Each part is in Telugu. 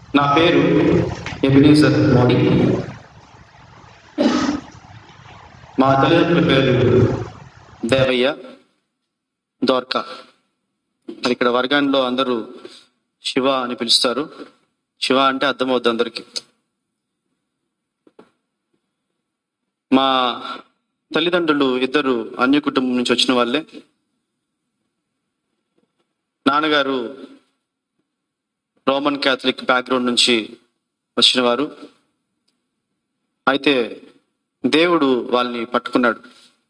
నా పేరు ఎబినేజర్ మోడీ మా తల్లిదండ్రుల పేరు దేవయ్య దోర్కా మరి ఇక్కడ వర్గాల్లో అందరూ శివ అని పిలుస్తారు శివ అంటే అర్థమవుద్ది అందరికి మా తల్లిదండ్రులు ఇద్దరు అన్య కుటుంబం నుంచి వచ్చిన వాళ్ళే నాన్నగారు రోమన్ క్యాథలిక్ బ్యాక్గ్రౌండ్ నుంచి వచ్చిన వారు అయితే దేవుడు వాళ్ళని పట్టుకున్నాడు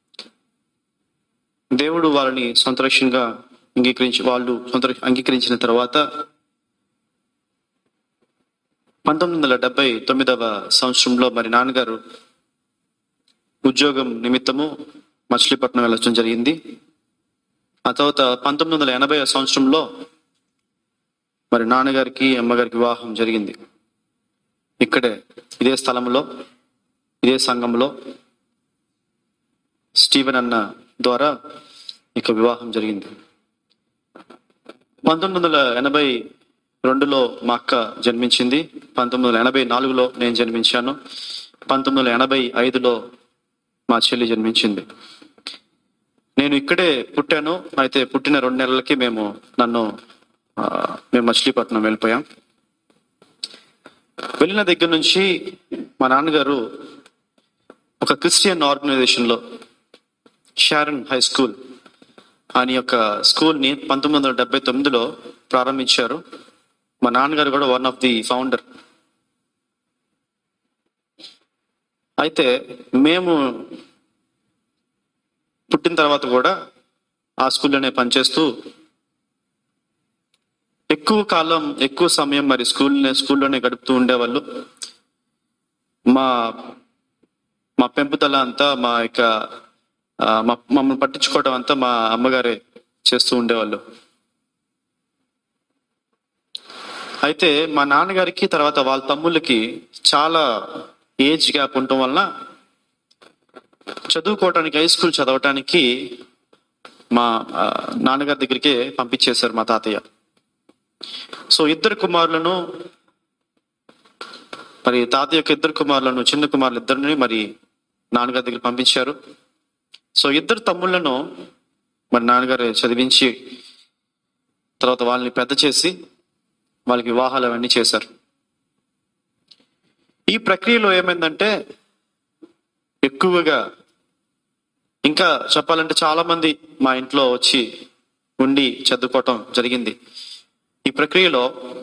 దేవుడు వాళ్ళని సొంత రక్షణగా అంగీకరించి వాళ్ళు సొంత రక్ష- అంగీకరించిన తర్వాత పంతొమ్మిది వందల డెబ్బై తొమ్మిదవ సంవత్సరంలో మరి నాన్నగారు ఉద్యోగం నిమిత్తము మచిలీపట్నం వెళ్ళడం జరిగింది ఆ తర్వాత పంతొమ్మిది వందల ఎనభై సంవత్సరంలో మరి నాన్నగారికి అమ్మగారికి వివాహం జరిగింది ఇక్కడే ఇదే స్థలంలో ఇదే సంఘంలో స్టీవెన్ అన్న ద్వారా ఇక వివాహం జరిగింది పంతొమ్మిది వందల ఎనభై రెండులో మా అక్క జన్మించింది పంతొమ్మిది వందల ఎనభై నాలుగులో నేను జన్మించాను పంతొమ్మిది వందల ఎనభై ఐదులో మా చెల్లి జన్మించింది నేను ఇక్కడే పుట్టాను అయితే పుట్టిన రెండు నెలలకి మేము నన్ను ఆ, మేము మచిలీపట్నం వెళ్ళిపోయాం వెళ్ళిన దగ్గర నుంచి మా నాన్నగారు ఒక క్రిస్టియన్ ఆర్గనైజేషన్ లో షారన్ హై స్కూల్ అని యొక్క స్కూల్ ని పంతొమ్మిది వందల డెబ్బై తొమ్మిదిలో ప్రారంభించారు మా నాన్నగారు కూడా వన్ ఆఫ్ ది ఫౌండర్ అయితే మేము పుట్టిన తర్వాత కూడా ఆ స్కూల్లోనే పనిచేస్తూ ఎక్కువ కాలం ఎక్కువ సమయం మరి స్కూల్ స్కూల్లోనే గడుపుతూ ఉండేవాళ్ళు మా మా పెంపుదల అంతా మా యొక్క ఆ, మా మమ్మల్ని పట్టించుకోవడం అంతా మా అమ్మగారే చేస్తూ ఉండేవాళ్ళు అయితే మా నాన్నగారికి తర్వాత వాళ్ళ తమ్ముళ్ళకి చాలా ఏజ్ గ్యాప్ ఉండటం వలన చదువుకోవటానికి హై స్కూల్ చదవటానికి మా ఆ, నాన్నగారి దగ్గరికే పంపించేశారు మా తాతయ్య సో ఇద్దరు కుమారులను మరి తాతయ్య యొక్క ఇద్దరు కుమారులను చిన్న కుమారులు ఇద్దరిని మరి నాన్నగారి దగ్గర పంపించారు సో ఇద్దరు తమ్ముళ్లను మరి నాన్నగారు చదివించి తర్వాత వాళ్ళని పెద్ద చేసి వాళ్ళకి వివాహాలు అవన్నీ చేశారు ఈ ప్రక్రియలో ఏమైందంటే ఎక్కువగా ఇంకా చెప్పాలంటే చాలా మంది మా ఇంట్లో వచ్చి ఉండి చదువుకోవటం జరిగింది ఈ ప్రక్రియలో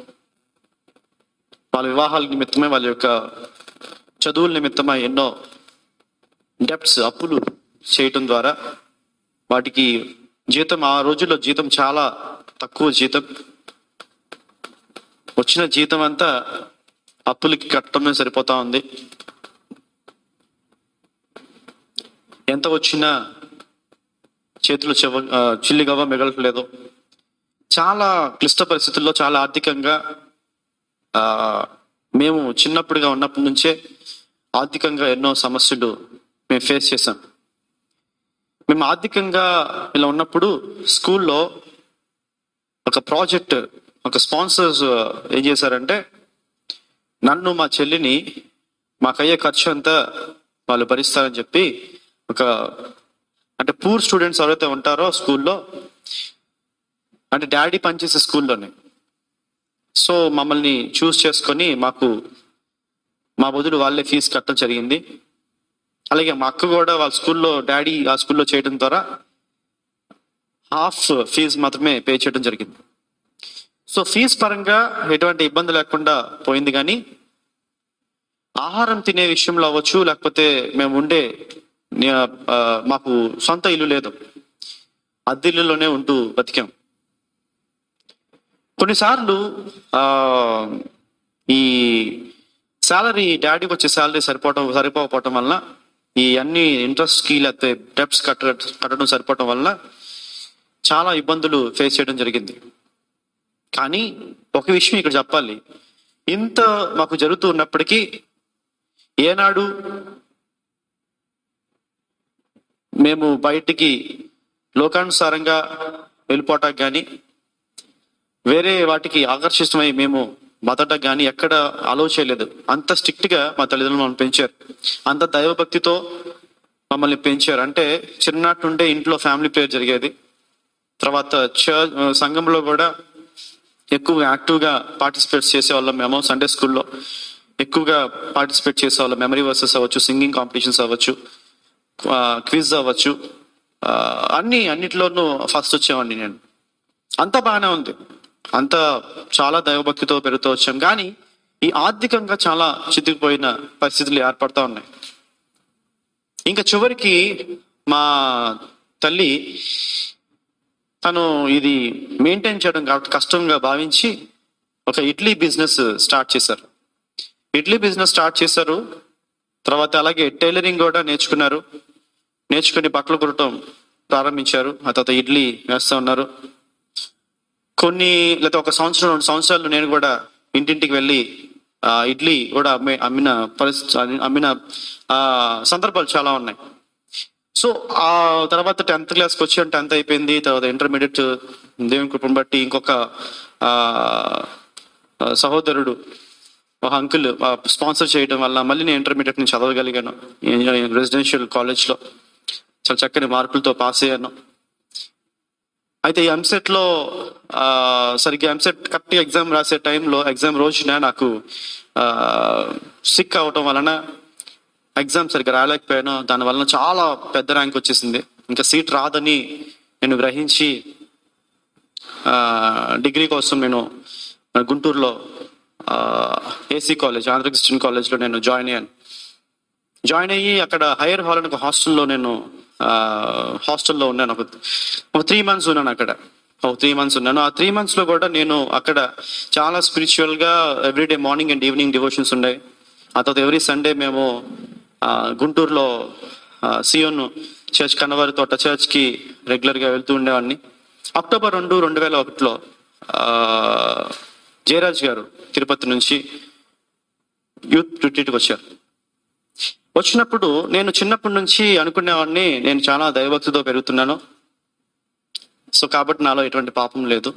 వాళ్ళ వివాహాల నిమిత్తమై వాళ్ళ యొక్క చదువుల నిమిత్తమై ఎన్నో డెప్ట్స్ అప్పులు చేయటం ద్వారా వాటికి జీతం ఆ రోజుల్లో జీతం చాలా తక్కువ జీతం వచ్చిన జీతం అంతా అప్పులకి కట్టడమే సరిపోతా ఉంది ఎంత వచ్చినా చేతులు చెవ ఆ, చిల్లిగవ్వ మిగలట్లేదు చాలా క్లిష్ట పరిస్థితుల్లో చాలా ఆర్థికంగా ఆ, మేము చిన్నప్పుడుగా ఉన్నప్పటి నుంచే ఆర్థికంగా ఎన్నో సమస్యలు మేము ఫేస్ చేసాం మేము ఆర్థికంగా ఇలా ఉన్నప్పుడు స్కూల్లో ఒక ప్రాజెక్ట్ ఒక స్పాన్సర్స్ ఏం చేశారంటే నన్ను మా చెల్లిని మాకయ్యే ఖర్చు అంతా వాళ్ళు భరిస్తారని చెప్పి ఒక అంటే పూర్ స్టూడెంట్స్ ఎవరైతే ఉంటారో స్కూల్లో అంటే డాడీ పనిచేసే స్కూల్లోనే సో మమ్మల్ని చూస్ చేసుకొని మాకు మా బదులు వాళ్ళే ఫీజు కట్టడం జరిగింది అలాగే మా అక్క కూడా వాళ్ళ స్కూల్లో డాడీ ఆ స్కూల్లో చేయడం ద్వారా హాఫ్ ఫీజు మాత్రమే పే చేయడం జరిగింది సో ఫీజు పరంగా ఎటువంటి ఇబ్బంది లేకుండా పోయింది కానీ ఆహారం తినే విషయంలో అవ్వచ్చు లేకపోతే మేము ఉండే నే- ఆ, మాకు సొంత ఇల్లు లేదు అద్దె ఇల్లులోనే ఉంటూ బతికాం కొన్నిసార్లు ఆ ఈ శాలరీ డాడీకి వచ్చే శాలరీ సరిపోవటం సరిపోకపోవటం వల్ల ఈ అన్ని ఇంట్రెస్ట్ కి లేకపోతే డెప్స్ కట్ట కట్టడం సరిపోవటం వల్ల చాలా ఇబ్బందులు ఫేస్ చేయడం జరిగింది కానీ ఒక విషయం ఇక్కడ చెప్పాలి ఇంత మాకు జరుగుతూ ఉన్నప్పటికీ ఏనాడు మేము బయటికి లోకానుసారంగా వెళ్ళిపోవటానికి కానీ వేరే వాటికి ఆకర్షితమై మేము మొదట కానీ ఎక్కడ అలో చేయలేదు అంత స్ట్రిక్ట్ గా మా తల్లిదండ్రులు మమ్మల్ని పెంచారు అంత దైవభక్తితో మమ్మల్ని పెంచారు అంటే చిన్ననాటి నుండే ఇంట్లో ఫ్యామిలీ ప్రేయర్ జరిగేది తర్వాత చర్చ్ సంఘంలో కూడా ఎక్కువగా యాక్టివ్గా పార్టిసిపేట్ చేసేవాళ్ళం మేము సండే స్కూల్లో ఎక్కువగా పార్టిసిపేట్ చేసేవాళ్ళం మెమరీ వర్సెస్ అవ్వచ్చు సింగింగ్ కాంపిటీషన్స్ అవ్వచ్చు క్విజ్ అవ్వచ్చు ఆ, అన్ని అన్నిట్లోనూ ఫస్ట్ వచ్చేవాడిని నేను అంతా బాగానే ఉంది అంతా చాలా దైవభక్తితో పెరుగుతూ వచ్చాం కానీ ఈ ఆర్థికంగా చాలా చితికిపోయిన పరిస్థితులు ఏర్పడతా ఉన్నాయి ఇంకా చివరికి మా తల్లి తను ఇది మెయింటైన్ చేయడం కాబట్టి కష్టంగా భావించి ఒక ఇడ్లీ బిజినెస్ స్టార్ట్ చేశారు ఇడ్లీ బిజినెస్ స్టార్ట్ చేశారు తర్వాత అలాగే టైలరింగ్ కూడా నేర్చుకున్నారు నేర్చుకుని బట్టలు కుట్టడం ప్రారంభించారు ఆ తర్వాత ఇడ్లీ వేస్తూ ఉన్నారు కొన్ని లేదా ఒక సంవత్సరం రెండు సంవత్సరాలు నేను కూడా ఇంటింటికి వెళ్ళి ఆ, ఇడ్లీ కూడా అమ్మే అమ్మిన పరిస్థితి అమ్మిన ఆ, సందర్భాలు చాలా ఉన్నాయి సో ఆ తర్వాత టెన్త్ క్లాస్కి వచ్చి టెన్త్ అయిపోయింది తర్వాత ఇంటర్మీడియట్ దేవుని కృపను బట్టి ఇంకొక ఆ, ఆ, సహోదరుడు ఒక అంకుల్ స్పాన్సర్ చేయడం వల్ల మళ్ళీ నేను ఇంటర్మీడియట్ నుంచి చదవగలిగాను రెసిడెన్షియల్ కాలేజ్లో చాలా చక్కని మార్కులతో పాస్ అయ్యాను అయితే ఈ ఎంసెట్ లో ఆ, సరిగ్గా ఎంసెట్ కరెక్ట్ ఎగ్జామ్ రాసే టైంలో ఎగ్జామ్ రోజున నాకు సిక్ అవటం వలన ఎగ్జామ్ సరిగ్గా రాయలేకపోయాను దాని వలన చాలా పెద్ద ర్యాంక్ వచ్చేసింది ఇంకా సీట్ రాదని నేను గ్రహించి ఆ, డిగ్రీ కోసం నేను గుంటూరులో ఏసీ కాలేజ్ ఆంధ్ర క్రిస్టియన్ కాలేజ్లో నేను జాయిన్ అయ్యాను జాయిన్ అయ్యి అక్కడ హైయర్ హాల్ అని ఒక హాస్టల్లో నేను ఆ, హాస్టల్లో ఉన్నాను ఒక ఒక త్రీ మంత్స్ ఉన్నాను అక్కడ ఒక త్రీ మంత్స్ ఉన్నాను ఆ త్రీ మంత్స్ లో కూడా నేను అక్కడ చాలా స్పిరిచువల్ గా everyday morning and evening devotions ఉన్నాయి ఆ తర్వాత ఎవ్రీ సండే మేము ఆ, గుంటూరులో సియోన్ చర్చ్ కన్నవారి తోట చర్చ్ కి రెగ్యులర్ గా వెళ్తూ ఉండేవాడిని అక్టోబర్ రెండు రెండు వేల ఒకటిలో ఆ, జయరాజ్ గారు తిరుపతి నుంచి యూత్ రిట్రీట్కి వచ్చారు వచ్చినప్పుడు నేను చిన్నప్పటి నుంచి అనుకునేవాడిని నేను చాలా దైవభక్తితో పెరుగుతున్నాను సో కాబట్టి నాలో ఎటువంటి పాపం లేదు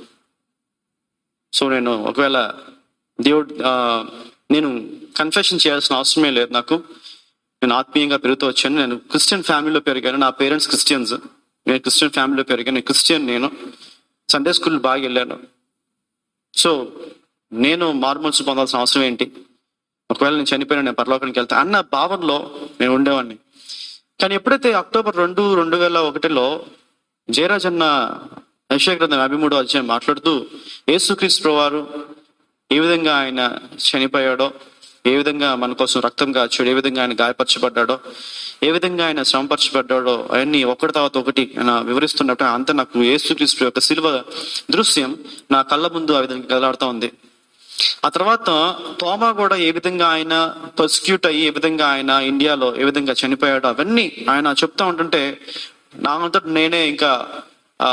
సో నేను ఒకవేళ దేవుడు ఆ, నేను కన్ఫెషన్ చేయాల్సిన అవసరమే లేదు నాకు నేను ఆత్మీయంగా పెరుగుతూ వచ్చాను నేను క్రిస్టియన్ ఫ్యామిలీలో పెరిగాను నా పేరెంట్స్ క్రిస్టియన్స్ నేను క్రిస్టియన్ ఫ్యామిలీలో పెరిగాను నేను క్రిస్టియన్ నేను సండే స్కూల్ బాగా వెళ్ళాను సో నేను మార్మల్స్ పొందాల్సిన అవసరం ఏంటి ఒకవేళ నేను చనిపోయినా నేను పరలోకానికి వెళ్తా అన్న భావనలో నేను ఉండేవాడిని కానీ ఎప్పుడైతే అక్టోబర్ రెండు రెండు వేల ఒకటిలో జయరాజ్ అన్న యశ్వ గ్రంథం యాభై మూడో అధ్యాయం మాట్లాడుతూ యేసుక్రీస్తు ప్రభువారు ఏ విధంగా ఆయన చనిపోయాడో ఏ విధంగా మన కోసం రక్తం కాచాడు ఏ విధంగా ఆయన గాయపరచబడ్డాడో ఏ విధంగా ఆయన శ్రమపరచబడ్డాడో అవన్నీ ఒకటి తర్వాత ఒకటి ఆయన వివరిస్తున్నప్పుడు అంత నాకు యేసుక్రీస్తు యొక్క సిల్వ దృశ్యం నా కళ్ళ ముందు ఆ విధంగా కదలాడుతూ ఉంది ఆ తర్వాత తోమా కూడా ఏ విధంగా ఆయన పర్సిక్యూట్ అయ్యి ఏ విధంగా ఆయన ఇండియాలో ఏ విధంగా చనిపోయాడో అవన్నీ ఆయన చెప్తా ఉంటుంటే నా అంతట నేనే ఇంకా ఆ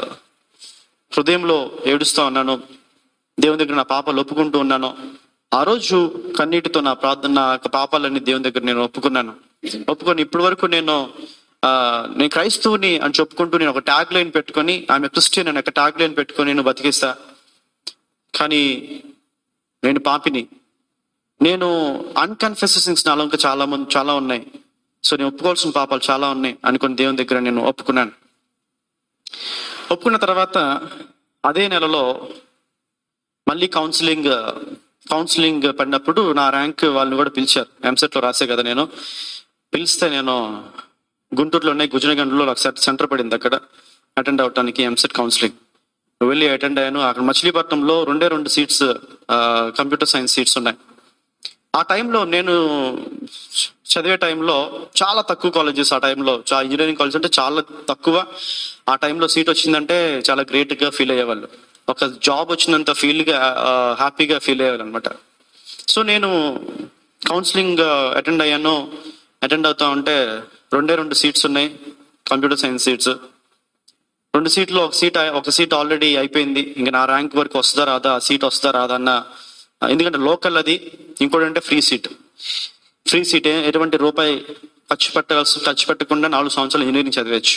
హృదయంలో ఏడుస్తా ఉన్నాను దేవుని దగ్గర నా పాపాలు ఒప్పుకుంటూ ఉన్నాను ఆ రోజు కన్నీటితో నా ప్రార్థన నా యొక్క పాపాలన్నీ దేవుని దగ్గర నేను ఒప్పుకున్నాను ఒప్పుకొని ఇప్పటి వరకు నేను ఆ నేను క్రైస్తవుని అని చెప్పుకుంటూ నేను ఒక ట్యాగ్ లైన్ పెట్టుకొని ఆమె క్రిస్టియన్ అని ఒక ట్యాగ్ లైన్ పెట్టుకొని నేను బతికిస్తా కానీ నేను పాపిని నేను అన్కన్ఫెస్ థింగ్స్ నాలో ఇంకా చాలా మంది చాలా ఉన్నాయి సో నేను ఒప్పుకోవాల్సిన పాపాలు చాలా ఉన్నాయి అనుకుని దేవుని దగ్గర నేను ఒప్పుకున్నాను ఒప్పుకున్న తర్వాత అదే నెలలో మళ్ళీ కౌన్సిలింగ్ కౌన్సిలింగ్ పడినప్పుడు నా ర్యాంక్ వాళ్ళని కూడా పిలిచారు ఎంసెట్ లో రాసే కదా నేను పిలిస్తే నేను గుంటూరులోనే గుజనగండ్లో ఒక సెంటర్ పడింది అక్కడ అటెండ్ అవటానికి ఎంసెట్ కౌన్సిలింగ్ వెళ్ళి అటెండ్ అయ్యాను అక్కడ మచిలీపట్నంలో రెండే రెండు సీట్స్ కంప్యూటర్ సైన్స్ సీట్స్ ఉన్నాయి ఆ టైంలో నేను చదివే టైంలో చాలా తక్కువ కాలేజెస్ ఆ టైంలో చాలా ఇంజనీరింగ్ కాలేజ్ అంటే చాలా తక్కువ ఆ టైంలో సీట్ వచ్చిందంటే చాలా గ్రేట్ గా ఫీల్ అయ్యేవాళ్ళు ఒక జాబ్ వచ్చినంత ఫీల్ గా హ్యాపీగా ఫీల్ అయ్యేవాళ్ళు అనమాట సో నేను కౌన్సిలింగ్ అటెండ్ అయ్యాను అటెండ్ అవుతా ఉంటే రెండే రెండు సీట్స్ ఉన్నాయి కంప్యూటర్ సైన్స్ సీట్స్ రెండు సీట్లు ఒక సీట్ ఒక సీట్ ఆల్రెడీ అయిపోయింది ఇంకా నా ర్యాంక్ వరకు వస్తుందా రాదా ఆ సీట్ వస్తుందా రాదా అన్న ఎందుకంటే లోకల్ అది ఇంకోటి అంటే ఫ్రీ సీట్ ఫ్రీ సీట్ ఎటువంటి రూపాయి ఖర్చు పెట్టాల్సి ఖర్చు పెట్టకుండా నాలుగు సంవత్సరాలు ఇంజనీరింగ్ చదివచ్చు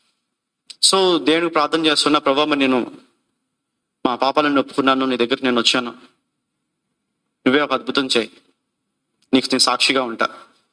సో దేవునికి ప్రార్థన చేస్తున్నా ప్రభావ మరి నేను మా పాపాలను ఒప్పుకున్నాను నీ దగ్గరికి నేను వచ్చాను నువ్వే ఒక అద్భుతం చేయి నీకు నేను సాక్షిగా ఉంటా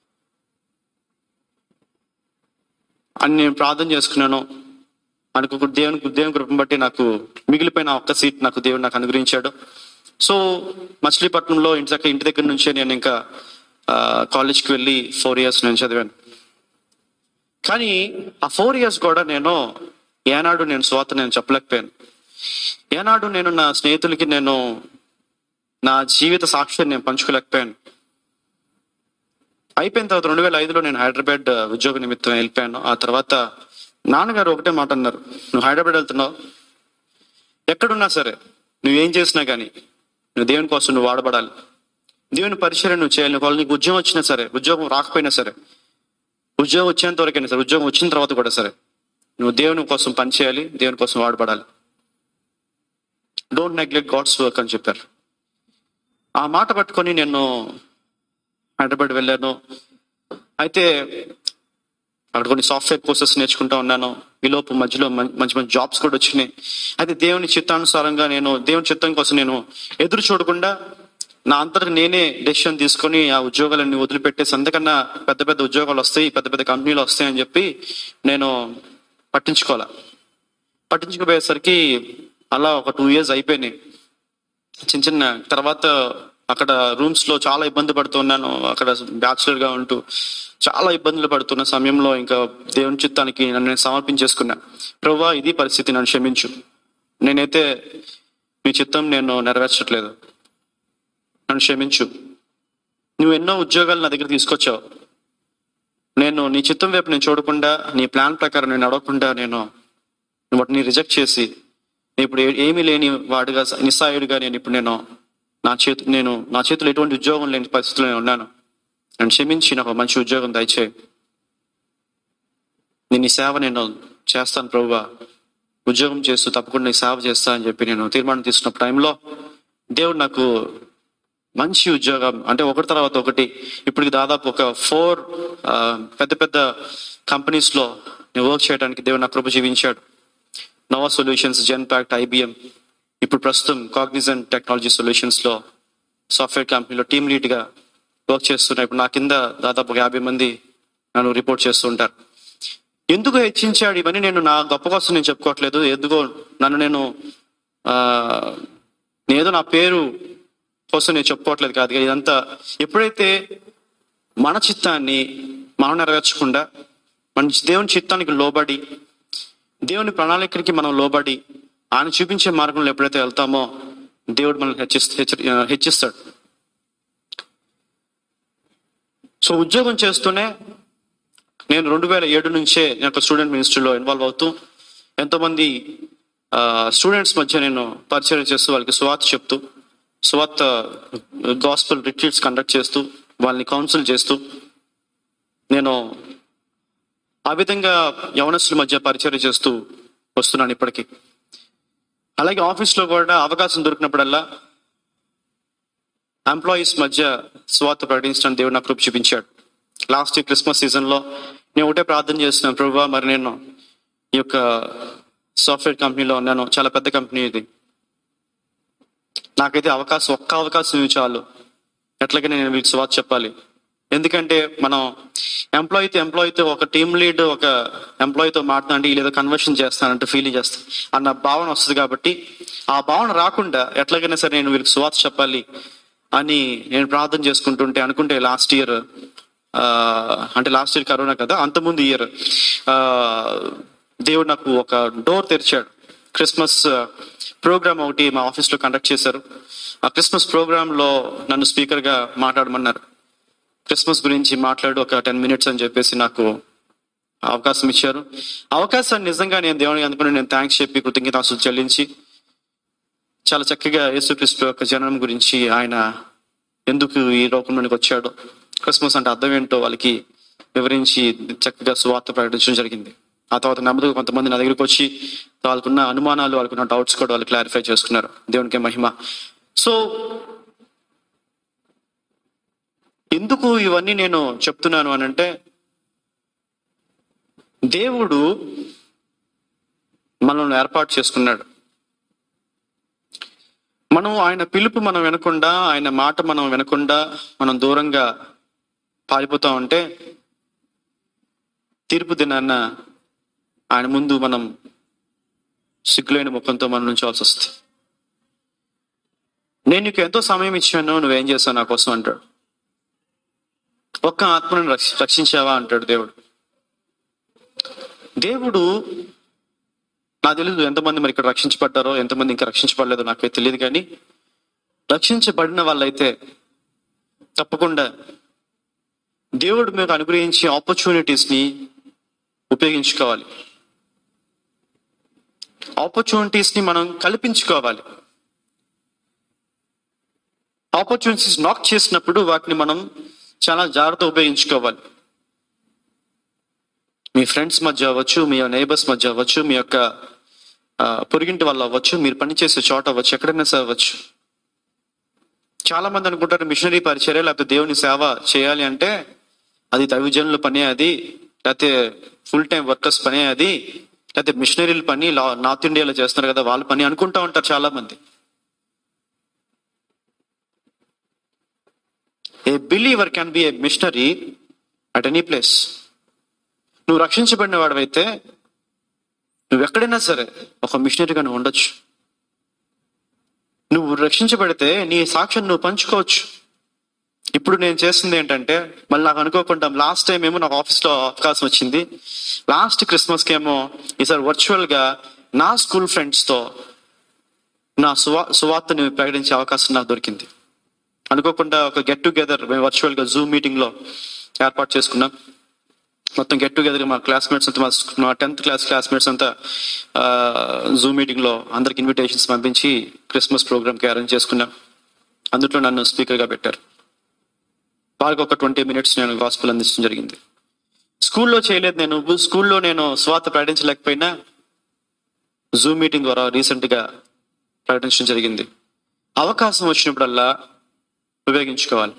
అని నేను ప్రార్థన చేసుకున్నాను అనుకు దేవుని దేవుని కృపను బట్టి నాకు మిగిలిపోయిన ఒక్క సీట్ నాకు దేవుడు నాకు అనుగ్రహించాడు సో మచిలీపట్నంలో ఇంటి దగ్గర ఇంటి దగ్గర నుంచే నేను ఇంకా ఆ, కాలేజ్కి వెళ్ళి ఫోర్ ఇయర్స్ నేను చదివాను కానీ ఆ ఫోర్ ఇయర్స్ కూడా నేను ఏనాడు నేను స్వాత నేను చెప్పలేకపోయాను ఏనాడు నేను నా స్నేహితులకి నేను నా జీవిత సాక్ష్యం నేను పంచుకోలేకపోయాను అయిపోయిన తర్వాత రెండు వేల ఐదులో నేను హైదరాబాద్ ఉద్యోగ నిమిత్తం వెళ్ళిపోయాను ఆ తర్వాత నాన్నగారు ఒకటే మాట అన్నారు నువ్వు హైదరాబాద్ వెళ్తున్నావు ఎక్కడున్నా సరే నువ్వేం చేసినా కానీ నువ్వు దేవుని కోసం నువ్వు వాడబడాలి దేవుని పరిచయం నువ్వు చేయాలి వాళ్ళు నీకు ఉద్యోగం వచ్చినా సరే ఉద్యోగం రాకపోయినా సరే ఉద్యోగం వచ్చేంత వరకైనా సరే ఉద్యోగం వచ్చిన తర్వాత కూడా సరే నువ్వు దేవుని కోసం పనిచేయాలి దేవుని కోసం వాడబడాలి డోంట్ నెగ్లెక్ట్ గాడ్స్ వర్క్ అని చెప్పారు ఆ మాట పట్టుకొని నేను హైదరాబాద్ వెళ్ళాను అయితే అక్కడ కొన్ని సాఫ్ట్వేర్ కోర్సెస్ నేర్చుకుంటా ఉన్నాను ఈ లోపు మధ్యలో మం- మంచి మంచి జాబ్స్ కూడా వచ్చినాయి అయితే దేవుని చిత్తానుసారంగా నేను దేవుని చిత్తం కోసం నేను ఎదురు చూడకుండా నా అంతటా నేనే డెసిషన్ తీసుకొని ఆ ఉద్యోగాలన్నీ వదిలిపెట్టేసి అంతకన్నా పెద్ద పెద్ద ఉద్యోగాలు వస్తాయి పెద్ద పెద్ద కంపెనీలు వస్తాయి అని చెప్పి నేను పట్టించుకోవాలా పట్టించుకుపోయేసరికి అలా ఒక టూ ఇయర్స్ అయిపోయినాయి చిన్న చిన్న తర్వాత అక్కడ రూమ్స్ లో చాలా ఇబ్బంది పడుతున్నాను అక్కడ బ్యాచులర్ గా ఉంటూ చాలా ఇబ్బందులు పడుతున్న సమయంలో ఇంకా దేవుని చిత్తానికి నన్ను నేను సమర్పించేసుకున్నా ప్రభా ఇది పరిస్థితి నన్ను క్షమించు నేనైతే మీ చిత్తం నేను నెరవేర్చట్లేదు నన్ను క్షమించు నువ్వు ఎన్నో ఉద్యోగాలు నా దగ్గర తీసుకొచ్చావు నేను నీ చిత్తం వైపు నేను చూడకుండా నీ ప్లాన్ ప్రకారం నేను నడవకుండా నేను వాటిని రిజెక్ట్ చేసి నేను ఇప్పుడు ఏ- ఏమీ లేని వాడుగా నిస్సాయుడిగా నేను ఇప్పుడు నేను నా చేతు నేను నా చేతిలో ఎటువంటి ఉద్యోగం లేని పరిస్థితిలో నేను ఉన్నాను నన్ను క్షమించి నాకు ఒక మంచి ఉద్యోగం దయచేయి నేను ఈ సేవ నేను చేస్తాను ప్రభువా ఉద్యోగం చేస్తూ తప్పకుండా ఈ సేవ చేస్తా అని చెప్పి నేను తీర్మానం తీసుకున్న టైంలో దేవుడు నాకు మంచి ఉద్యోగం అంటే ఒకటి తర్వాత ఒకటి ఇప్పటికి దాదాపు ఒక ఫోర్ పెద్ద పెద్ద కంపెనీస్ లో నేను వర్క్ చేయడానికి దేవుడు నా కృప జీవించాడు నోవా సొల్యూషన్స్ జెన్పాక్ట్ ఐబిఎం ఇప్పుడు ప్రస్తుతం కాగ్నిజెంట్ టెక్నాలజీ సొల్యూషన్స్ లో సాఫ్ట్వేర్ కంపెనీలో టీమ్ లీడ్ గా వర్క్ చేస్తున్నా ఇప్పుడు నా కింద దాదాపు ఒక యాభై మంది నన్ను రిపోర్ట్ చేస్తూ ఉంటారు ఎందుకు హెచ్చించాడు ఇవన్నీ నేను నా గొప్ప కోసం నేను చెప్పుకోవట్లేదు ఎందుకో నన్ను నేను ఆ నేదో నా పేరు కోసం నేను చెప్పుకోవట్లేదు కాదు ఇదంతా ఎప్పుడైతే మన చిత్తాన్ని మనం నెరవేర్చకుండా మన దేవుని చిత్తానికి లోబడి దేవుని ప్రణాళికకి మనం లోబడి ఆయన చూపించే మార్గంలో ఎప్పుడైతే వెళ్తామో దేవుడు మనల్ని హెచ్చిస్- హెచ్చరి- ఆ, హెచ్చిస్తాడు సో ఉద్యోగం చేస్తూనే నేను రెండు వేల ఏడు నుంచే నేను ఒక స్టూడెంట్ మినిస్ట్రీలో ఇన్వాల్వ్ అవుతూ ఎంతోమంది స్టూడెంట్స్ మధ్య నేను పరిచయం చేస్తూ వాళ్ళకి సువార్త చెప్తూ సువార్త గాస్పల్ రిట్రీట్స్ కండక్ట్ చేస్తూ వాళ్ళని కౌన్సిల్ చేస్తూ నేను ఆ విధంగా యవనస్తుల మధ్య పరిచయం చేస్తూ వస్తున్నాను ఇప్పటికీ అలాగే ఆఫీస్ లో కూడా అవకాశం దొరికినప్పుడల్లా ఎంప్లాయీస్ మధ్య స్వార్థ ప్రకటించడానికి దేవుడు నాకు కృప చూపించాడు లాస్ట్ ఇయర్ క్రిస్మస్ సీజన్ లో నేను ఒకటే ప్రార్థన చేస్తున్నాను ప్రభు మరి నేను ఈ యొక్క సాఫ్ట్వేర్ కంపెనీలో ఉన్నాను చాలా పెద్ద కంపెనీ ఇది నాకైతే అవకాశం ఒక్క అవకాశం ఇవి చాలు ఎట్లాగైనా నేను వీళ్ళకి స్వార్థ చెప్పాలి ఎందుకంటే మనం ఎంప్లాయీతో ఎంప్లాయీతో ఒక టీమ్ లీడ్ ఒక ఎంప్లాయీతో మాట్లాడి లేదా కన్వర్షన్ చేస్తానంటే ఫీలింగ్ చేస్తాను అన్న భావన వస్తుంది కాబట్టి ఆ భావన రాకుండా ఎట్లాగైనా సరే నేను వీళ్ళకి స్వార్థ చెప్పాలి అని నేను ప్రార్థన చేసుకుంటుంటే అనుకుంటే లాస్ట్ ఇయర్ అంటే లాస్ట్ ఇయర్ కరోనా కదా అంతకుముందు ఇయర్ దేవుడు నాకు ఒక డోర్ తెరిచాడు క్రిస్మస్ ప్రోగ్రామ్ ఒకటి మా ఆఫీస్ లో కండక్ట్ చేశారు ఆ క్రిస్మస్ ప్రోగ్రామ్ లో నన్ను స్పీకర్ గా మాట్లాడమన్నారు క్రిస్మస్ గురించి మాట్లాడు ఒక టెన్ మినిట్స్ అని చెప్పేసి నాకు అవకాశం ఇచ్చారు అవకాశాన్ని నిజంగా నేను దేవునికి అందుకుని నేను థ్యాంక్స్ చెప్పి కృతజ్ఞతాసులు చెల్లించి చాలా చక్కగా యేసుక్రీస్తు యొక్క జననం గురించి ఆయన ఎందుకు ఈ లోకంలోనికి వచ్చాడు క్రిస్మస్ అంటే అర్థం ఏంటో వాళ్ళకి వివరించి చక్కగా సువార్త ప్రకటించడం జరిగింది ఆ తర్వాత నెమ్మదిగా కొంతమంది నా దగ్గరికి వచ్చి వాళ్ళకున్న అనుమానాలు వాళ్ళకున్న డౌట్స్ కూడా వాళ్ళు క్లారిఫై చేసుకున్నారు దేవునికి మహిమ సో ఎందుకు ఇవన్నీ నేను చెప్తున్నాను అని అంటే దేవుడు మనల్ని ఏర్పాటు చేసుకున్నాడు మనం ఆయన పిలుపు మనం వినకుండా ఆయన మాట మనం వినకుండా మనం దూరంగా పారిపోతా ఉంటే తీర్పు దినాన్న ఆయన ముందు మనం సిగ్గులేని ముఖంతో మనం నుంచోవాల్సి వస్తుంది నేను నీకు ఎంతో సమయం ఇచ్చాను నువ్వేం చేస్తావు నా కోసం అంటాడు ఒక్క ఆత్మను రక్ష- రక్షించావా అంటాడు దేవుడు దేవుడు నాకు తెలియదు ఎంతమంది మరి ఇక్కడ రక్షించబడ్డారో ఎంతమంది ఇంకా రక్షించబడలేదో నాకు తెలియదు కానీ రక్షించబడిన వాళ్ళైతే తప్పకుండా దేవుడు మీకు అనుగ్రహించే ఆపర్చునిటీస్ ని ఉపయోగించుకోవాలి ఆపర్చునిటీస్ ని మనం కల్పించుకోవాలి ఆపర్చునిటీస్ నాక్ చేసినప్పుడు వాటిని మనం చాలా జాగ్రత్త ఉపయోగించుకోవాలి మీ ఫ్రెండ్స్ మధ్య అవ్వచ్చు మీ నైబర్స్ మధ్య అవ్వచ్చు మీ యొక్క ఆ, పొరుగింటి వాళ్ళు అవ్వచ్చు మీరు పనిచేసే చోట అవ్వచ్చు ఎక్కడైనా సరే అవ్వచ్చు చాలా మంది అనుకుంటారు మిషనరీ పరిచర్య లేకపోతే దేవుని సేవ చేయాలి అంటే అది దైవజనుల పనే అది లేకపోతే ఫుల్ టైం వర్కర్స్ పనే అది లేకపోతే మిషనరీల పని లా- నార్త్ ఇండియాలో చేస్తున్నారు కదా వాళ్ళ పని అనుకుంటా ఉంటారు చాలా మంది a believer can be a missionary at any place నువ్వు రక్షించబడిన వాడవైతే నువ్వు ఎక్కడైనా సరే ఒక మిషనరీగా నువ్వు ఉండొచ్చు నువ్వు రక్షించబడితే నీ సాక్ష్యం నువ్వు పంచుకోవచ్చు ఇప్పుడు నేను చేస్తుంది ఏంటంటే మళ్ళీ నాకు అనుకోకుండా లాస్ట్ టైం ఏమో నాకు ఆఫీస్లో అవకాశం వచ్చింది లాస్ట్ క్రిస్మస్కి ఏమో ఈసారి వర్చువల్ గా నా స్కూల్ ఫ్రెండ్స్ తో నా సువా సువార్తని ప్రకటించే అవకాశం నాకు దొరికింది అనుకోకుండా ఒక గెట్ టుగెదర్ మేము వర్చువల్ గా జూమ్ మీటింగ్ లో ఏర్పాటు చేసుకున్నాం మొత్తం గెట్ టుగెదర్ మా క్లాస్మేట్స్ అంతా మా- మా టెన్త్ క్లాస్ క్లాస్మేట్స్ అంతా జూమ్ మీటింగ్ లో అందరికి ఇన్విటేషన్స్ పంపించి క్రిస్మస్ ప్రోగ్రామ్ కి అరేంజ్ చేసుకున్నాం అందులో నన్ను స్పీకర్ గా పెట్టారు వాళ్ళకి ఒక ట్వంటీ మినిట్స్ నేను గాస్పుల్ అందించడం జరిగింది స్కూల్లో చేయలేదు నేను స్కూల్లో నేను స్వాత ప్రకటించలేకపోయినా జూమ్ మీటింగ్ ద్వారా రీసెంట్ గా ప్రకటించడం జరిగింది అవకాశం వచ్చినప్పుడల్లా ఉపయోగించుకోవాలి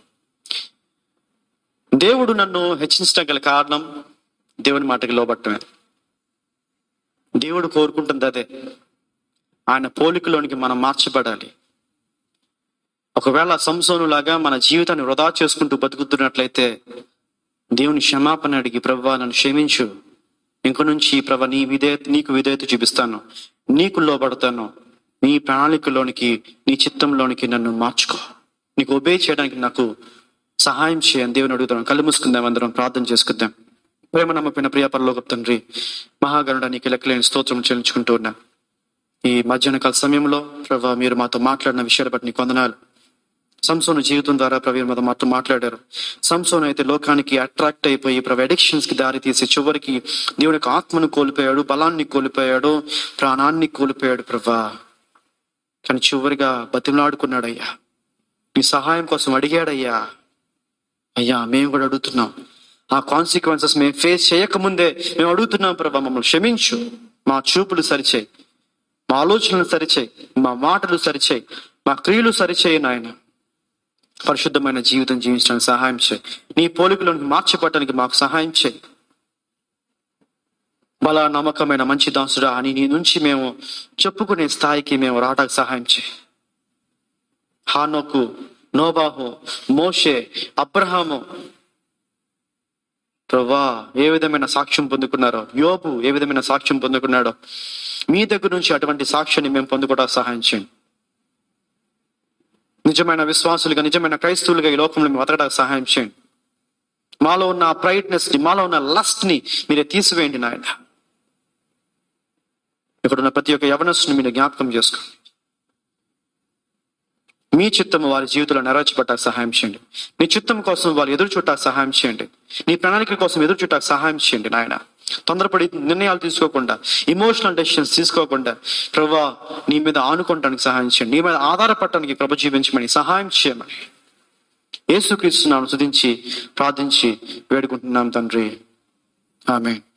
దేవుడు నన్ను హెచ్చించడం గల కారణం దేవుని మాటకి లోబట్టమే దేవుడు కోరుకుంటుంది అదే ఆయన పోలికలోనికి మనం మార్చబడాలి ఒకవేళ సంసోను లాగా మన జీవితాన్ని వృధా చేసుకుంటూ బతుకుతున్నట్లయితే దేవుని క్షమాపణ అడిగి ప్రభా నన్ను క్షమించు ఇంక నుంచి ప్రభా నీ విధేయత నీకు విధేయత చూపిస్తాను నీకు లోబడతాను నీ ప్రణాళికలోనికి నీ చిత్తంలోనికి నన్ను మార్చుకో నీకు ఒబే చేయడానికి నాకు సహాయం చేయని దేవుని అడుగుతాను కళ్ళు మూసుకుందాం అందరం ప్రార్థన చేసుకుందాం ప్రేమ నమ్మపిన ప్రియ పరలోక తండ్రి మహాగరుడ నీకు లెక్కలేని స్తోత్రం చెల్లించుకుంటూ ఉన్నా ఈ మధ్యాహ్న కాల సమయంలో ప్రభా మీరు మాతో మాట్లాడిన విషయాలు బట్టి నీకు వందనాలు సంసోను జీవితం ద్వారా ప్రవీణ్ మాతో మాతో మాట్లాడారు సంసోను అయితే లోకానికి అట్రాక్ట్ అయిపోయి ప్రభు అడిక్షన్స్ కి దారి తీసి చివరికి దేవుని యొక్క ఆత్మను కోల్పోయాడు బలాన్ని కోల్పోయాడు ప్రాణాన్ని కోల్పోయాడు ప్రభా కానీ చివరిగా బతిమలాడుకున్నాడయ్యా నీ సహాయం కోసం అడిగాడయ్యా అయ్యా మేము కూడా అడుగుతున్నాం ఆ కాన్సిక్వెన్సెస్ మేము ఫేస్ చేయకముందే మేము అడుగుతున్నాం ప్రభా మమ్మల్ని క్షమించు మా చూపులు సరిచేయి మా ఆలోచనలు సరిచేయి మా మాటలు సరిచేయి మా క్రియలు సరిచేయి నాయన పరిశుద్ధమైన జీవితం జీవించడానికి సహాయం చేయి నీ పోలికలోనికి మార్చిపట్టడానికి మాకు సహాయం చేయి బల నమ్మకమైన మంచి దాసుడా అని నీ నుంచి మేము చెప్పుకునే స్థాయికి మేము రావడానికి సహాయం చేయి హానోకు నోబాహు మోషే అబ్రహాము ప్రభా ఏ విధమైన సాక్ష్యం పొందుకున్నారో యోబు ఏ విధమైన సాక్ష్యం పొందుకున్నాడో మీ దగ్గర నుంచి అటువంటి సాక్ష్యాన్ని మేము పొందుకోవడానికి సహాయం చేయండి నిజమైన విశ్వాసులుగా నిజమైన క్రైస్తవులుగా ఈ లోకంలో మేము బతకడానికి సహాయం చేయండి మాలో ఉన్న ప్రైట్నెస్ ని మాలో ఉన్న లస్ట్ ని మీరే తీసివేయండి నాయన ఇక్కడ ఉన్న ప్రతి ఒక్క యవనస్సుని మీరు జ్ఞాపకం చేసుకోండి మీ చిత్తము వారి జీవితంలో నెరవేర్చబట్టాక సహాయం చేయండి నీ చిత్తం కోసం వారు ఎదురు చుట్టాక సహాయం చేయండి నీ ప్రణాళిక కోసం ఎదురు చుట్టాక సహాయం చేయండి నాయన తొందరపడి నిర్ణయాలు తీసుకోకుండా ఇమోషనల్ డెసిషన్స్ తీసుకోకుండా ప్రభా నీ మీద ఆనుకోవడానికి సహాయం చేయండి నీ మీద ఆధారపడటానికి ప్రభు జీవించమని సహాయం చేయమని యేసుక్రీస్తున్నాను సుధించి ప్రార్థించి వేడుకుంటున్నాం తండ్రి ఆమె